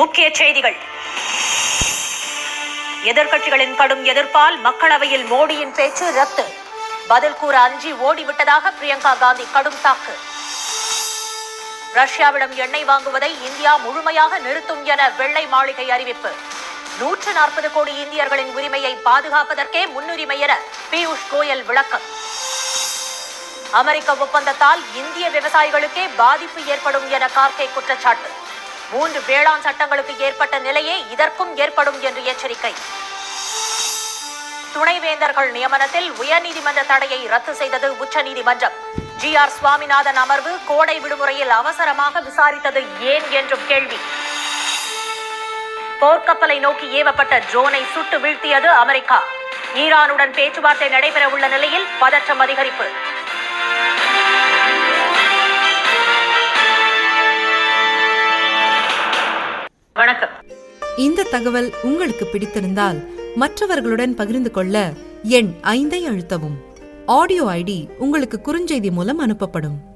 முக்கிய செய்திகள் எதிர்க்கட்சிகளின் கடும் எதிர்ப்பால் மக்களவையில் மோடியின் பேச்சு ரத்து பதில் கூற அஞ்சி ஓடிவிட்டதாக பிரியங்கா காந்தி கடும் தாக்கு ரஷ்யாவிடம் எண்ணெய் வாங்குவதை இந்தியா முழுமையாக நிறுத்தும் என வெள்ளை மாளிகை அறிவிப்பு நூற்று நாற்பது கோடி இந்தியர்களின் உரிமையை பாதுகாப்பதற்கே முன்னுரிமை என பியூஷ் கோயல் விளக்கம் அமெரிக்க ஒப்பந்தத்தால் இந்திய விவசாயிகளுக்கே பாதிப்பு ஏற்படும் என கார்கே குற்றச்சாட்டு மூன்று வேளாண் சட்டங்களுக்கு ஏற்பட்ட நிலையே இதற்கும் ஏற்படும் என்று எச்சரிக்கை துணைவேந்தர்கள் நியமனத்தில் உயர்நீதிமன்ற தடையை ரத்து செய்தது உச்சநீதிமன்றம் ஜி ஆர் சுவாமிநாதன் அமர்வு கோடை விடுமுறையில் அவசரமாக விசாரித்தது ஏன் என்றும் கேள்வி போர்க்கப்பலை நோக்கி ஏவப்பட்ட ட்ரோனை சுட்டு வீழ்த்தியது அமெரிக்கா ஈரானுடன் பேச்சுவார்த்தை நடைபெற உள்ள நிலையில் பதற்றம் அதிகரிப்பு வணக்கம் இந்த தகவல் உங்களுக்கு பிடித்திருந்தால் மற்றவர்களுடன் பகிர்ந்து கொள்ள எண் ஐந்தை அழுத்தவும் ஆடியோ ஐடி உங்களுக்கு குறுஞ்செய்தி மூலம் அனுப்பப்படும்